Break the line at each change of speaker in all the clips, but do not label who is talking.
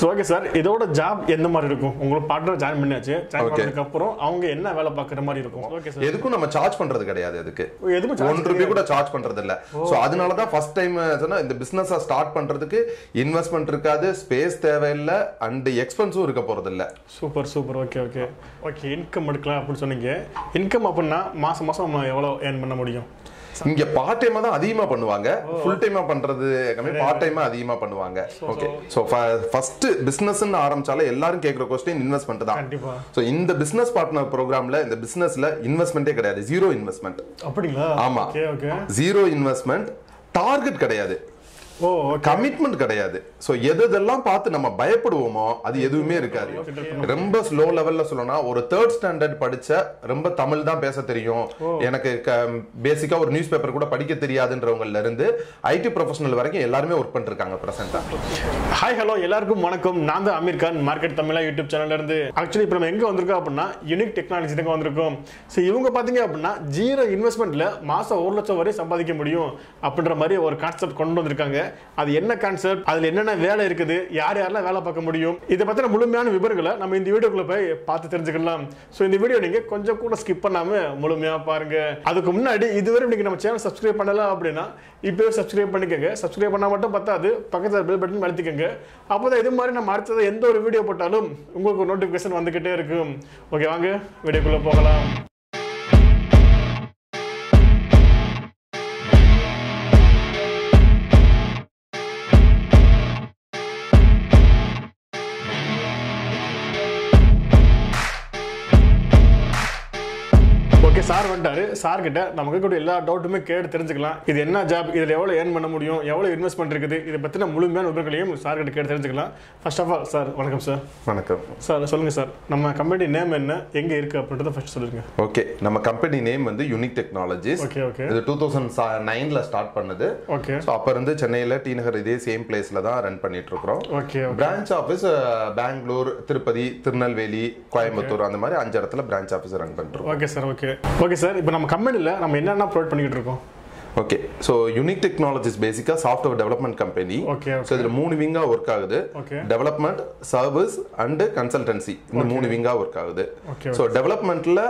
So okay sir இதோட job எந்த மாதிரி இருக்கும் உங்களுக்கு பார்ட்னர் ஜாயின் பண்ணியாச்சு ஜாயின்
Okay.
பண்ணதுக்கு அப்புறம் அவங்க என்ன வேலை பார்க்குற மாதிரி இருக்கும் ஓகே சார்
எதுக்கும் நம்ம சார்ஜ் பண்றது கிடையாது அதுக்கு
எதுவும் charge
ஒன் ருபி கூட சார்ஜ் பண்றது இல்ல சோ அதனால தான் ஃபர்ஸ்ட் டைம் சொன்னா இந்த பிசினஸ் ஸ்டார்ட் பண்றதுக்கு இன்வெஸ்ட்மெண்ட் இருக்காது ஸ்பேஸ் தேவையில்லை அண்ட் எக்ஸ்பென்ஸும் இருக்க போறது இல்ல
super super okay okay okay income எடுக்கலாம் அப்படின்னு சொன்னீங்க இன்கம் அப்படின்னா மாசம் மாசம் நம்ம எவ்வளோ ஏர்ன் பண்ண முடியும்
இங்க பார்ட் டைமா தான் அதிகமா பண்ணுவாங்க ஃபுல் டைமா பண்றது கம்மி பார்ட் டைமா அதிகமா பண்ணுவாங்க ஓகே சோ ஃபர்ஸ்ட் பிசினஸ் ஆரம்பிச்சாலே எல்லாரும் கேக்குற கொஸ்டின் இன்வெஸ்ட்மெண்ட் தான்
கண்டிப்பா
சோ இந்த பிசினஸ் பார்ட்னர் ப்ரோக்ராம்ல இந்த பிசினஸ்ல இன்வெஸ்ட்மெண்ட்டே கிடையாது ஜீரோ இன்வெஸ்ட்மெண்ட்
அப்படிங்களா
ஆமா.
Okay okay
zero investment target கிடையாது
ஓ ஓகே
கமிட்மெண்ட் கிடையாது சோ எது எதெல்லாம் பார்த்து நம்ம பயப்படுவோமோ அது எதுவுமே இருக்காது ரொம்ப ஸ்லோ லெவல்ல சொல்லணும்னா ஒரு தேர்ட் ஸ்டாண்டர்ட் படிச்ச ரொம்ப தமிழ் தான் பேச தெரியும் எனக்கு பேசிக்கா ஒரு நியூஸ் பேப்பர் கூட படிக்க தெரியாதுன்றவங்கல இருந்து ஐடி ப்ரொஃபஷனல் வரைக்கும் எல்லாருமே ஒர்க் பண்ணிருக்காங்க பிரசன்டா
ஹாய் ஹலோ எல்லாருக்கும் வணக்கம் நான் தான் அமீர் கான் மார்க்கெட் தமிழா யூடியூப் சேனல்ல இருந்து ஆக்சுவலி இப்போ நம்ம எங்க வந்திருக்கோம் அப்படின்னா யூனிக் டெக்னாலஜி தான் வந்திருக்கோம் ஸோ இவங்க பார்த்தீங்க அப்படின்னா ஜீரோ இன்வெஸ்ட்மெண்ட்ல மாசம் ஒரு லட்சம் வரை சம்பாதிக்க முடியும் அப்படின்ற மாதிரி ஒரு கான்செப்ட் கொண்டு வந்திருக்காங்க அது என்ன கான்செப்ட் அதுல என்னென்ன வேலை இருக்குது யார் யாரெல்லாம் வேலை பார்க்க முடியும் இதை பத்தின முழுமையான விவரங்களை நம்ம இந்த வீடியோக்குள்ள போய் பார்த்து தெரிஞ்சுக்கலாம் ஸோ இந்த வீடியோ நீங்க கொஞ்சம் கூட ஸ்கிப் பண்ணாம முழுமையா பாருங்க அதுக்கு முன்னாடி இதுவரை நீங்க நம்ம சேனல் சப்ஸ்கிரைப் பண்ணல அப்படின்னா இப்போவே சப்ஸ்கிரைப் பண்ணிக்கோங்க சப்ஸ்கிரைப் பண்ணா மட்டும் பத்தாது பக்கத்தில் பெல் பட்டன் அழுத்திக்கோங்க அப்போதான் இது மாதிரி நம்ம அடுத்தது எந்த ஒரு வீடியோ போட்டாலும் உங்களுக்கு ஒரு நோட்டிஃபிகேஷன் வந்துகிட்டே இருக்கும் ஓகே வாங்க வீடியோக்குள்ள போகலாம் ஓகே சார் வந்துட்டாரு சார் கிட்ட நமக்கு கூட எல்லா டவுட்டுமே கேட்டு தெரிஞ்சுக்கலாம் இது என்ன ஜாப் இதில் எவ்வளோ ஏர்ன் பண்ண முடியும் எவ்வளோ இன்வெஸ்ட்மெண்ட் இருக்குது இதை பற்றின முழுமையான விவரங்களையும் சார் கிட்ட கேட்டு தெரிஞ்சுக்கலாம் ஃபர்ஸ்ட் ஆஃப் ஆல் சார் வணக்கம் சார்
வணக்கம்
சார் சொல்லுங்க சார் நம்ம கம்பெனி நேம் என்ன எங்க இருக்கு அப்படின்றத ஃபர்ஸ்ட் சொல்லுங்க
ஓகே நம்ம கம்பெனி நேம் வந்து யூனிக் டெக்னாலஜிஸ்
ஓகே ஓகே
இது டூ தௌசண்ட் நைன்ல ஸ்டார்ட் பண்ணது
ஓகே
ஸோ அப்ப இருந்து சென்னையில டி நகர் இதே சேம் பிளேஸ்ல தான் ரன் பண்ணிட்டு இருக்கிறோம்
okay
branch office Bangalore Tirupati Tirunelveli Coimbatore அந்த மாதிரி அஞ்சு இடத்துல பிரான்ச் ஆஃபீஸ் ரன் பண்றோம்
okay sir okay okay sir இப்போ நம்ம கம்பெனியில் நம்ம என்னென்ன ப்ரொவைட் பண்ணிக்கிட்டு இருக்கோம்
ஓகே ஸோ யூனிக் டெக்னாலஜிஸ் பேசிக்கா software development company
okay
so இதுல மூணு விங்கா ஒர்க் ஆகுது
okay
development service and consultancy இந்த மூணு விங்கா ஒர்க் ஆகுது
ஓகே
ஸோ டெவலப்மெண்ட்ல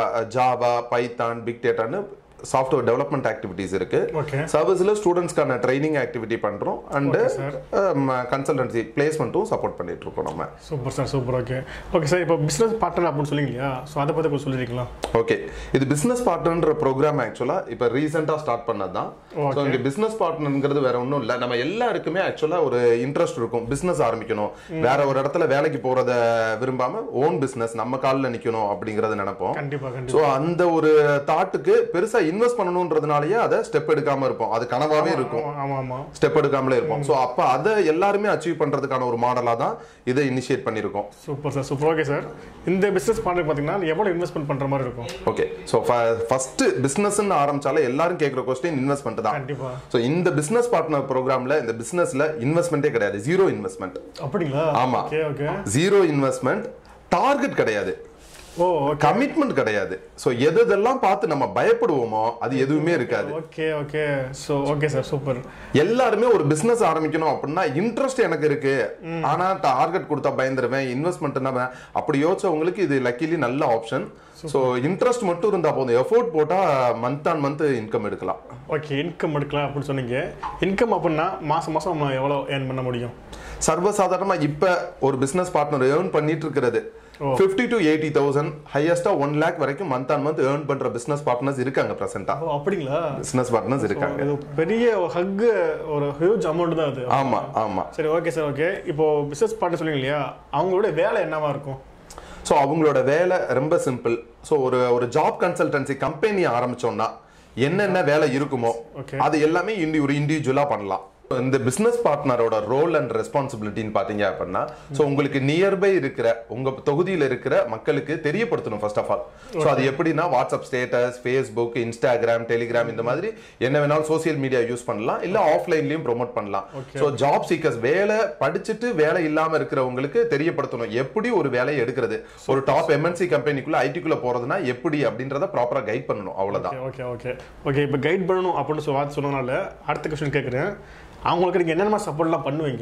ஜாவா பைத்தான் பிக் டேட்டான்னு சாஃப்ட்வேர் டெவலப்மெண்ட் ஆக்டிவிட்டீஸ் இருக்கு
ஓகே
சர்வீஸ்ல ஸ்டூடெண்ட்ஸ்க்கான ட்ரைனிங் ஆக்டிவிட்டி பண்றோம் அண்ட்
சார்
கன்சல்டன்சி பிளேஸ்மெண்ட்டும் சப்போர்ட் பண்ணிட்டு இருக்கோம் நம்ம
super sir super okay okay sir இப்போ பிஸ்னஸ் பார்ட்னர் அப்படின்னு சொல்லிங்க இல்லையா ஸோ அதை பற்றி கொஞ்சம் சொல்லிருக்கலாம்
ஓகே இது பிசினஸ் பார்ட்னர்ன்ற ப்ரோக்ராம் ஆக்சுவலா இப்போ ரீசெண்டா ஸ்டார்ட் பண்ணது தான் ஸோ இங்க பிசினஸ் பார்ட்னர்ங்கிறது வேற ஒன்றும் இல்லை நம்ம எல்லாருக்குமே ஆக்சுவலா ஒரு இன்ட்ரெஸ்ட் இருக்கும் பிசினஸ் ஆரம்பிக்கணும் வேற ஒரு இடத்துல வேலைக்கு போறத விரும்பாம ஓன் பிசினஸ் நம்ம காலில் நிக்கணும் அப்படிங்கறத நினைப்போம்
கண்டிப்பாக கண்டிப்பாக
ஸோ அந்த ஒரு தாட்டுக்கு பெருசா இன்வெஸ்ட் பண்ணணுன்றதுனாலயே அதை ஸ்டெப் எடுக்காம இருப்போம் அது கனவாவே இருக்கும்
ஆமாம் ஆமாம்
ஸ்டெப் எடுக்காமலே இருப்போம் ஸோ அப்ப அதை எல்லாருமே அச்சீவ் பண்றதுக்கான ஒரு மாடலா தான் இதை இனிஷியேட் பண்ணியிருக்கோம்
super sir super okay sir இந்த பிஸ்னஸ் பண்ணுறது பார்த்தீங்கன்னா எவ்வளோ இன்வெஸ்ட்மெண்ட் பண்ணுற மாதிரி இருக்கும்
ஓகே ஸோ ஃபர்ஸ்ட் பிசினஸ் ஆரம்பிச்சாலே எல்லாரும் கேட்குற கொஸ்டின் இன்வெஸ்ட்மெண்ட் தான்
கண்டிப்பாக
ஸோ இந்த பிசினஸ் பார்ட்னர் ப்ரோக்ராம்ல இந்த பிசினஸ்ல இன்வெஸ்ட்மெண்ட்டே கிடையாது ஜீரோ இன்வெஸ்ட்மெண்ட்
அப்படிங்களா
ஆமா.
Okay okay
zero investment target கிடையாது
ஓ ஓகே
கமிட்மெண்ட் கிடையாது ஸோ எது எதெல்லாம் பார்த்து நம்ம பயப்படுவோமோ அது எதுவுமே இருக்காது
okay okay so okay sir super
எல்லாருமே ஒரு பிசினஸ் ஆரம்பிக்கணும் அப்படின்னா இன்ட்ரெஸ்ட் எனக்கு இருக்கு ஆனா டார்கெட் கொடுத்தா பயந்துருவேன் இன்வெஸ்ட்மெண்ட் அப்படி யோசிச்சவங்களுக்கு இது லக்கிலி நல்ல ஆப்ஷன் ஸோ இன்ட்ரெஸ்ட் மட்டும் இருந்தா போதும் எஃபோர்ட் போட்டா மந்த் ஆன் மந்த் இன்கம் எடுக்கலாம்
ஓகே இன்கம் எடுக்கலாம் அப்படின்னு சொன்னீங்க இன்கம் அப்படின்னா மாதம் மாதம் நம்ம எவ்வளோ ஏர்ன் பண்ண முடியும்
சர்வசாதாரணமா இப்ப ஒரு பிசினஸ் பார்ட்னர் ஏர்ன் பண்ணிட்டு இருக்கிறது ஃபிஃப்டி டு எயிட்டி தௌசண்ட் ஹையஸ்டா ஒன் லேக் வரைக்கும் மந்த் ஆன் மந்த் ஏர்ன் பண்ற பிசினஸ் பார்ட்னர்ஸ் இருக்காங்க பிரசன்டா
ஓ அப்படிங்களா
பிசினஸ் பார்ட்னர்ஸ் இருக்காங்க
இது பெரிய ஹக் ஒரு ஹியூஜ் அமௌண்ட் தான் அது
ஆமா ஆமா
சரி ஓகே சார் ஓகே இப்போ பிஸ்னஸ் பார்ட்னர் சொல்லுங்க இல்லையா அவங்களோட வேலை என்னவா இருக்கும்
ஸோ அவங்களோட வேலை ரொம்ப சிம்பிள் ஸோ ஒரு ஒரு ஜாப் கன்சல்டன்சி கம்பெனி ஆரம்பிச்சோம்னா என்னென்ன வேலை இருக்குமோ
Okay.
அது எல்லாமே இண்டி ஒரு இண்டிவிஜுவலா பண்ணலாம் இந்த பிசினஸ் பார்ட்னரோட ரோல் அண்ட் ரெஸ்பான்சிபிலிட்டின்னு பாத்தீங்க அப்படின்னா ஸோ உங்களுக்கு நியர்பை இருக்கிற உங்க தொகுதியில் இருக்கிற மக்களுக்கு தெரியப்படுத்தணும் ஃபர்ஸ்ட் ஆஃப் ஆல் ஸோ அது எப்படின்னா WhatsApp status Facebook Instagram Telegram இந்த மாதிரி என்ன வேணாலும் சோசியல் மீடியா யூஸ் பண்ணலாம் இல்ல ஆஃப்லைன்லயும் ப்ரோமோட் பண்ணலாம் ஸோ ஜாப் சீக்கர்ஸ் வேலை படிச்சுட்டு வேலை இல்லாம இருக்கிறவங்களுக்கு தெரியப்படுத்தணும் எப்படி ஒரு வேலையை எடுக்கிறது ஒரு டாப் எம்என்சி கம்பெனிக்குள்ள ஐடிக்குள்ள போறதுன்னா எப்படி அப்படின்றத ப்ராப்பரா கைட் பண்ணணும் அவ்வளவுதான்
ஓகே ஓகே ஓகே ஓகே இப்போ கைட் பண்ணணும் அப்படின்னு சொல்லி வார்த்தை சொன்னனால அடுத்த கொஸ்டின் கேட்குறேன் அவங்களுக்கு நீங்கள் என்னென்ன சப்போர்ட்லாம் பண்ணுவீங்க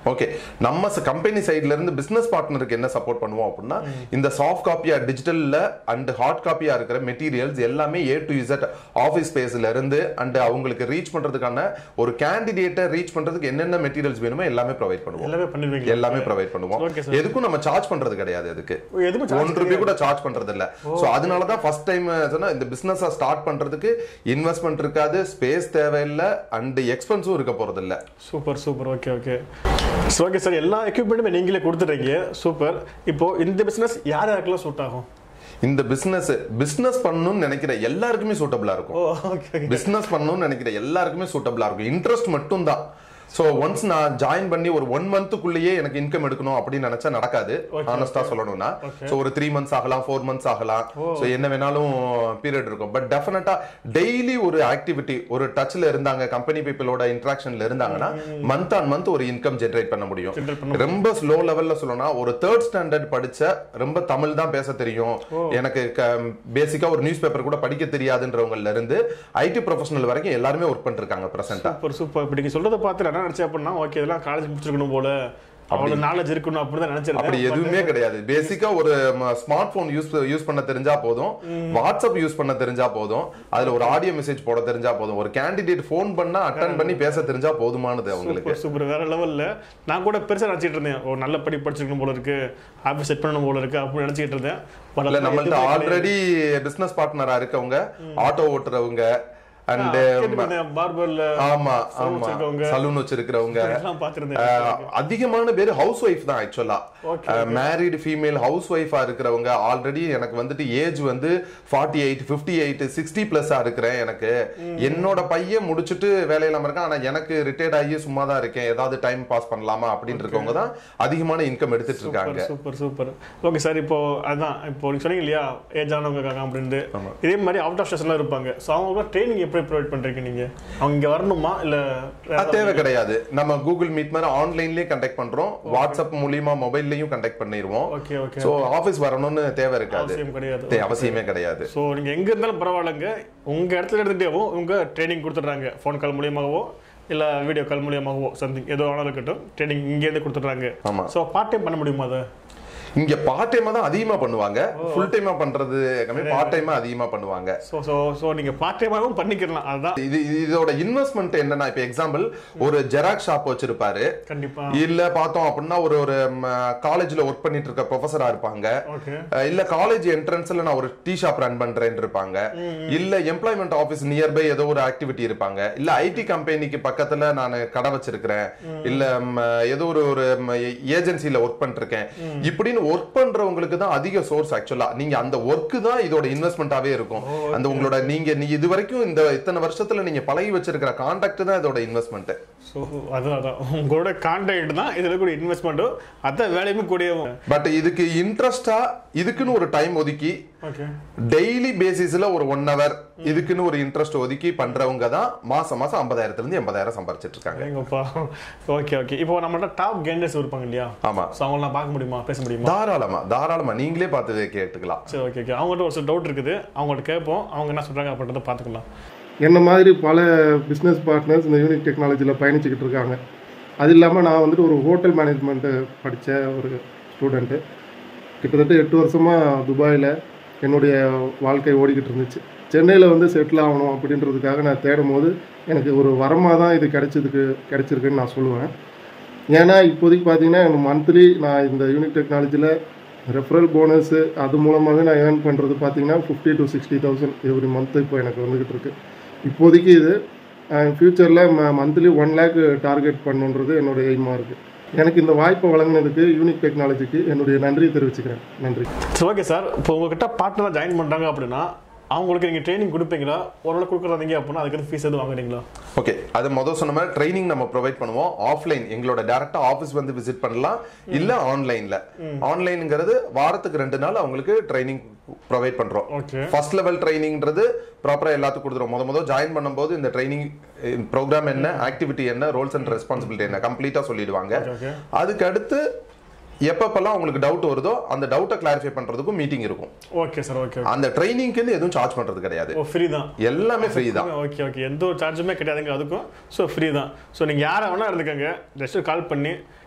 ஓகே நம்ம கம்பெனி சைடுல இருந்து பிசினஸ் பார்ட்னருக்கு என்ன சப்போர்ட் பண்ணுவோம் அப்படின்னா இந்த சாஃப்ட் காப்பியா டிஜிட்டல்ல அண்ட் ஹார்ட் காப்பியா இருக்கிற மெட்டீரியல்ஸ் எல்லாமே ஏ டு இசட் ஆஃபீஸ் ஸ்பேஸ்ல இருந்து அண்ட் அவங்களுக்கு ரீச் பண்றதுக்கான ஒரு கேண்டிடேட்டை ரீச் பண்றதுக்கு என்னென்ன மெட்டீரியல்ஸ் வேணுமோ எல்லாமே ப்ரொவைட் பண்ணுவோம்
எல்லாமே பண்ணிடுவீங்க
எல்லாமே ப்ரொவைட் பண்ணுவோம்
Okay, sir.
எதுக்கும் நம்ம சார்ஜ் பண்றது கிடையாது அதுக்கு
எதுவும் charge
ஒன் ரூபாய் கூட சார்ஜ் பண்றது இல்ல சோ அதனால தான் ஃபர்ஸ்ட் டைம் சொன்னா இந்த பிசினஸ் ஸ்டார்ட் பண்றதுக்கு இன்வெஸ்ட்மெண்ட் இருக்காது ஸ்பேஸ் தேவையில்லை அண்ட் எக்ஸ்பென்ஸும் இருக்க போறது இல்ல
super super okay okay so okay sir எல்லா எக்யூப்மெண்ட்டுமே நீங்களே கொடுத்துட்றீங்க சூப்பர் இப்போ இந்த பிஸ்னஸ் யார் யாருக்கெல்லாம் சூட் ஆகும்
இந்த பிசினஸ் பிசினஸ் பண்ணணும்னு நினைக்கிற எல்லாருக்குமே சூட்டபிளா இருக்கும்
ஓ ஓகே ஓகே
பிசினஸ் பண்ணணும்னு நினைக்கிற எல்லாருக்குமே சூட்டபிளா இருக்கும் இன்ட்ரெஸ்ட் மட்டும் தான் சோ ஒன்ஸ் நான் ஜாயின் பண்ணி ஒரு ஒன் மந்த்துக்குள்ளேயே எனக்கு இன்கம் எடுக்கணும் அப்படின்னு நினைச்சா நடக்காது
Okay,
ஆனஸ்டா சொல்லணும்னா
Okay.
சோ ஒரு த்ரீ மந்த்ஸ் ஆகலாம் ஃபோர் மந்த்ஸ் ஆகலாம் சோ என்ன வேணாலும் பீரியட் இருக்கும் பட் டெஃபினட்டா டெய்லி ஒரு ஆக்டிவிட்டி ஒரு டச்ல இருந்தாங்க கம்பெனி பீப்புளோட இன்ட்ராக்ஷன்ல இருந்தாங்கன்னா மந்த் ஆன் மந்த் ஒரு இன்கம் ஜென்ரேட் பண்ண முடியும்
Generate பண்ண
ரொம்ப ஸ்லோ லெவல்ல சொல்லணும்னா ஒரு தேர்ட் ஸ்டாண்டர்ட் படிச்ச ரொம்ப தமிழ் தான் பேச தெரியும் எனக்கு பேசிக்கா ஒரு நியூஸ் பேப்பர் கூட படிக்க தெரியாதுன்றவங்கல இருந்து ஐடி ப்ரொஃபஷனல் வரைக்கும் எல்லாருமே ஒர்க் பண்ணிருக்காங்க பிரசன்டா
சூப்பர் சூப்பர் இப்படி நீங்க சொல்றதை பார்த்து நான் என்ன நினைச்சேன் அப்படின்னா ஓகே இதெல்லாம் காலேஜ் முடிச்சிருக்கணும் போல அவ்வளவு நாலேஜ் இருக்கணும் அப்படிதான் நினைச்சிருக்கேன்
அப்படி எதுவுமே கிடையாது பேசிக்கா ஒரு ஸ்மார்ட் போன் யூஸ் யூஸ் பண்ண தெரிஞ்சா போதும் வாட்ஸ்அப் யூஸ் பண்ண தெரிஞ்சா போதும் அதுல ஒரு ஆடியோ மெசேஜ் போட தெரிஞ்சா போதும் ஒரு கேண்டிடேட் ஃபோன் பண்ணா அட்டன் பண்ணி பேச தெரிஞ்சா போதுமானது அவங்களுக்கு
சூப்பர் சூப்பர் வேற லெவல்ல நான் கூட பெருசா நினைச்சிட்டு இருந்தேன் ஓ நல்ல படி படிச்சிருக்கணும் போல இருக்கு ஆஃபீஸ் செட் பண்ணணும் போல இருக்கு அப்படின்னு நினைச்சிட்டு இருந்தேன் But
இல்ல
அதெல்லாம்
நம்மள்ட்ட
எதுவுமே
ஆல்ரெடி பிசினஸ் பார்ட்னரா இருக்கவங்க ஆட்டோ ஓட்டுறவங்க அண்ட்
கிடையாது. கேட்டுருந்தேன் பார்பர்ல
ஆமா
Saloon
ஆமா
வச்சிருக்கவங்க.
சலூன் வச்சிருக்கிறவங்க
எல்லாம் பார்த்திருந்தேன்
அஹ், அதிகமான பேர் ஹவுஸ் ஒய்ஃப் தான் ஆக்சுவலா
Okay,
மேரிடு ஃபீமேல் ஹவுஸ் ஒய்ஃபா இருக்கிறவங்க ஆல்ரெடி எனக்கு வந்துட்டு ஏஜ் வந்து forty eight fifty eight sixty பிளஸ்ஸா இருக்கிறேன் எனக்கு என்னோட பையன் முடிச்சுட்டு வேலையில்லாம இருக்கான் ஆனா எனக்கு ரிட்டையர்ட் ஆகி சும்மா தான் இருக்கேன் ஏதாவது டைம் பாஸ் பண்ணலாமா அப்படின்னு இருக்கவங்க தான் அதிகமான இன்கம் எடுத்துட்டு இருக்காங்க
சூப்பர் சூப்பர் ஓகே சார் இப்போ அதான் இப்போ நீங்க சொன்னீங்க இல்லையா ஏஜ் ஆனவங்க இருக்காங்க அப்படின்ட்டு இதே மாதிரி அவுட் ஆஃப் ஸ்டேஷன்லாம் இருப்பாங்க ஸோ அவங்க ட்ரைனிங் எப்படி ப்ரொவைட் பண்றீங்க நீங்க அவங்க இங்க வரணுமா இல்ல வேற
அது தேவை கிடையாது நம்ம கூகுள் மீட் மாதிரி ஆன்லைன்லயே கண்டக்ட் பண்றோம் வாட்ஸ்அப் மூலியமா மொபைல்லயும் கண்டக்ட் பண்ணிடுவோம்
ஓகே ஓகே
சோ ஆபீஸ் வரணும்னு தேவை இருக்காது
அவசியம் கிடையாது
தே- அவசியமே கிடையாது
ஸோ நீங்க எங்க இருந்தாலும் பரவாயில்லைங்க உங்க இடத்துல இருந்துட்டேவோ உங்க ட்ரைனிங் கொடுத்துட்றாங்க ஃபோன் கால் மூலியமாகவோ இல்ல வீடியோ கால் மூலியமாகவோ சம்திங் ஏதோ ஆனாலும் இருக்கட்டும் ட்ரைனிங் இங்கேருந்து கொடுத்துட்றாங்க
ஆமா
ஸோ பார்ட் டைம் பண்ண முடியுமா அதை
இங்க பார்ட் டைமா தான் அதிகமா பண்ணுவாங்க ஃபுல் டைமா பண்றது கம்மி பார்ட் டைமா அதிகமா பண்ணுவாங்க
ஸோ ஸோ ஸோ நீங்க பார்ட் டைமாகவும் பண்ணிக்கலாம் அதுதான்
இது இது- இதோட இன்வெஸ்ட்மெண்ட் என்னன்னா இப்ப எக்ஸாம்பிள் ஒரு ஜெராக்ஸ் ஷாப் வச்சிருப்பாரு
கண்டிப்பா
இல்ல பார்த்தோம் அப்படின்னா ஒரு ஒரு காலேஜ்ல ஒர்க் பண்ணிட்டு இருக்க ப்ரொஃபஸரா இருப்பாங்க
ஓகே
அஹ் இல்ல காலேஜ் என்ட்ரன்ஸ்ல நான் ஒரு டீ ஷாப் ரன் பண்றேன்னு இருப்பாங்க இல்ல எம்ப்ளாய்மெண்ட் ஆபீஸ் நியர்பை ஏதோ ஒரு ஆக்டிவிட்டி இருப்பாங்க இல்ல ஐடி கம்பெனிக்கு பக்கத்துல நான் கடை வச்சிருக்கிறேன் இல்ல ம், ஏதோ ஒரு ஒரு ஏஜென்சில ஒர்க் பண்ணிருக்கேன் இப்படின்னு ஒர்க் பண்றவங்களுக்கு தான் அதிக சோர்ஸ் ஆக்சுவலா நீங்க அந்த ஒர்க் தான் இதோட இன்வெஸ்ட்மெண்டாவே இருக்கும் அந்த உங்களோட நீங்க நீ இது வரைக்கும் இந்த இத்தனை வருஷத்துல நீங்க பழகி வச்சிருக்கிற கான்டாக்ட் தான் இதோட இன்வெஸ்ட்மெண்ட்
ஸோ அதான் அதான் உங்களோட கான்டாக்ட் தான் இதில் கூட இன்வெஸ்ட்மெண்ட்டும் அதான் வேலையுமே கூடியவும்
பட் இதுக்கு இன்ட்ரெஸ்டா இதுக்குன்னு ஒரு டைம் ஒதுக்கி
ஓகே
டெய்லி பேசிஸ்ல ஒரு ஒன் ஹவர் இதுக்குன்னு ஒரு இன்ட்ரெஸ்ட் ஒதுக்கி பண்றவங்க தான் மாசம் மாசம் ஐம்பதாயிரத்துல இருந்து எண்பதாயிரம் சம்பாரிச்சிட்டு இருக்காங்க
எங்கப்பா ஓகே ஓகே இப்போ நம்மள்ட்ட டாப் கேண்டர்ஸ் இருப்பாங்க இல்லையா
ஆமா
ஸோ அவங்களாம் பார்க்க முடியுமா பேச முடியுமா
தாராளமா தாராளமா நீங்களே பார்த்து கேட்டுக்கலாம்
சரி ஓகே ஓகே அவங்கள்ட்ட ஒரு சில டவுட் இருக்குது அவங்கள்ட்ட கேட்போம் அவங்க என்ன சொல்றாங்க அப்படின்றத பார்த்துக்கலாம்
என்ன மாதிரி பல பிஸ்னஸ் பார்ட்னர்ஸ் இந்த யூனிக் டெக்னாலஜியில் பயணிச்சுக்கிட்டு இருக்காங்க அது இல்லாமல் நான் வந்துட்டு ஒரு ஹோட்டல் மேனேஜ்மெண்ட்டு படித்த ஒரு ஸ்டூடெண்ட்டு கிட்டத்தட்ட எட்டு வருஷமாக துபாயில் என்னுடைய வாழ்க்கை ஓடிக்கிட்டு இருந்துச்சு சென்னையில் வந்து செட்டில் ஆகணும் அப்படின்றதுக்காக நான் தேடும் போது எனக்கு ஒரு வரமாக தான் இது கிடைச்சதுக்கு கிடைச்சிருக்குன்னு நான் சொல்லுவேன் ஏன்னா இப்போதைக்கு பார்த்தீங்கன்னா எனக்கு மந்த்லி நான் இந்த யூனிக் டெக்னாலஜியில் ரெஃபரல் போனஸு அது மூலமாகவே நான் ஏர்ன் பண்ணுறது பார்த்தீங்கன்னா fifty to sixty thousand every month இப்போ எனக்கு வந்துக்கிட்டு இருக்கு இப்போதைக்கு இது ஃப்யூச்சரில் மந்த்லி ஒன் லேக் டார்கெட் பண்ணுன்றது என்னுடைய எய்மாக இருக்குது எனக்கு இந்த வாய்ப்பை வழங்கினதுக்கு யூனிக் டெக்னாலஜிக்கு என்னுடைய நன்றி தெரிவிச்சுக்கிறேன் நன்றி
சரி ஓகே சார் இப்போ உங்ககிட்ட பார்ட்னராக ஜாயின் பண்ணுறாங்க அப்படின்னா அவங்களுக்கு நீங்கள் ட்ரைனிங் கொடுப்பீங்களா ஓரளவு கொடுக்குறாதீங்க அப்படின்னா அதுக்கு ஃபீஸ் எதுவும் வாங்குறீங்களா
ஓகே அது முதல் சொன்ன மாதிரி ட்ரைனிங் நம்ம ப்ரொவைட் பண்ணுவோம் ஆஃப்லைன் எங்களோட டேரக்டா ஆஃபீஸ் வந்து விசிட் பண்ணலாம் இல்ல ஆன்லைன்ல ஆன்லைன்ங்கிறது வாரத்துக்கு ரெண்டு நாள் அவங்களுக்கு ட்ரைனிங் ப்ரொவைட் பண்றோம்
ஓகே
ஃபர்ஸ்ட் லெவல் ட்ரைனிங்ன்றது ப்ராப்பரா எல்லாத்துக்கும் கொடுத்துரும் முத முத ஜாயின் பண்ணும்போது இந்த ட்ரைனிங் ப்ரோக்ராம் என்ன ஆக்டிவிட்டி என்ன ரோல்ஸ் அண்ட் ரெஸ்பான்சிபிலிட்டி என்ன கம்ப்ளீட்டா சொல்லிடுவாங்க
ஓகே
அதுக்கு அடுத்து எப்பப்பெல்லாம் உங்களுக்கு டவுட் வருதோ அந்த டவுட்டை கிளாரிஃபை பண்றதுக்கும் மீட்டிங் இருக்கும்
ஓகே சார் ஓகே
அந்த ட்ரைனிங்க்கு எதுவும் சார்ஜ் பண்றது கிடையாது
ஓ ஃப்ரீ தான்
எல்லாமே ஃப்ரீ தான்
ஓகே ஓகே எந்த ஒரு சார்ஜுமே கிடையாதுங்க அதுக்கும் ஸோ ஃப்ரீ தான் ஸோ நீங்கள் யாரை வேணால் இருந்துக்கங்க ஜஸ்ட் கால் பண்ணி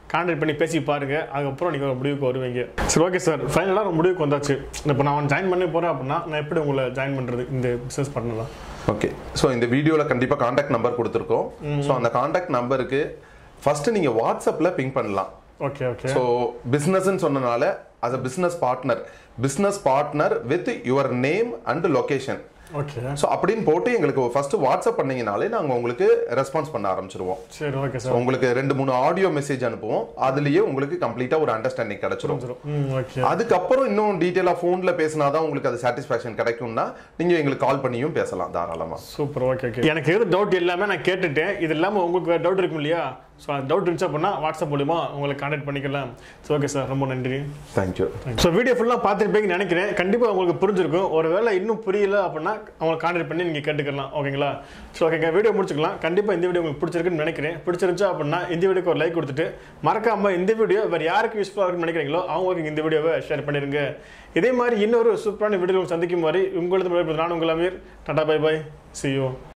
கான்டாக்ட் பண்ணி பேசி பாருங்க அதுக்கப்புறம் நீங்கள் ஒரு முடிவுக்கு வருவீங்க சரி ஓகே சார் ஃபைனலாக ஒரு முடிவுக்கு வந்தாச்சு இப்போ நான் ஜாயின் பண்ணி போகிறேன் அப்படின்னா நான் எப்படி உங்களை ஜாயின் பண்ணுறது இந்த பிஸ்னஸ் பண்ணலாம்
ஓகே ஸோ இந்த வீடியோவில் கண்டிப்பாக காண்டாக்ட் நம்பர் கொடுத்துருக்கோம் ஸோ அந்த காண்டாக்ட் நம்பருக்கு ஃபர்ஸ்ட் நீங்கள் வாட்ஸ்அப்பில் பிங் பண்ணலாம்
ஓகே ஓகே
ஸோ பிஸ்னஸ்ன்னு சொன்னனால as a business partner business partner with your name and location
okay
so அப்படின்னு போட்டு எங்களுக்கு ஃபர்ஸ்ட் வாட்ஸ்அப் பண்ணீங்கனாலே நாங்கள் உங்களுக்கு ரெஸ்பான்ஸ் பண்ண ஆரம்பிச்சிருவோம்
சரி ஓகே
So,
சார்
உங்களுக்கு ரெண்டு மூணு ஆடியோ மெசேஜ் அனுப்புவோம் அதுலயே உங்களுக்கு கம்ப்ளீட்டா ஒரு அண்டர்ஸ்டாண்டிங் கிடைச்சிரும்
ம் ஓகே
அதுக்கப்புறம் இன்னும் டீட்டெயிலா போன்ல பேசினாதான் உங்களுக்கு அது சாட்டிஸ்பாக்சன் கிடைக்கும்னா நீங்க எங்களுக்கு கால் பண்ணியும் பேசலாம் தாராளமா
சூப்பர் ஓகே ஓகே எனக்கு எது டவுட் எல்லாமே நான் கேட்டுட்டேன் இது இல்லாமல் உங்களுக்கு டவுட் இருக்கும் இல்லையா ஸோ அந்த டவுட் இருந்துச்சு அப்படின்னா வாட்ஸ்அப் மூலிமா உங்களை கான்டாக்ட் பண்ணிக்கலாம் ஸோ ஓகே சார் ரொம்ப நன்றி
தேங்க்யூ
ஸோ வீடியோ ஃபுல்லாக பார்த்துருப்பீங்கன்னு நினைக்கிறேன் கண்டிப்பாக உங்களுக்கு புரிஞ்சிருக்கும் ஒருவேளை இன்னும் புரியல அப்படின்னா அவங்களை கான்டாக்ட் பண்ணி நீங்கள் கேட்டுக்கலாம் ஓகேங்களா ஸோ ஓகேங்க வீடியோ முடிச்சுக்கலாம் கண்டிப்பாக இந்த வீடியோ உங்களுக்கு பிடிச்சிருக்குன்னு நினைக்கிறேன் பிடிச்சிருந்துச்சு அப்படின்னா இந்த வீடியோக்கு ஒரு லைக் கொடுத்துட்டு மறக்காம இந்த வீடியோ வேறு யாருக்கு யூஸ்ஃபுல்லாக இருக்குன்னு நினைக்கிறீங்களோ அவங்களுக்கு இந்த வீடியோவை ஷேர் பண்ணிடுங்க இதே மாதிரி இன்னொரு சூப்பரான வீடியோ சந்திக்கும் மாதிரி உங்களது நான் உங்கள் Aamir tata bye bye see you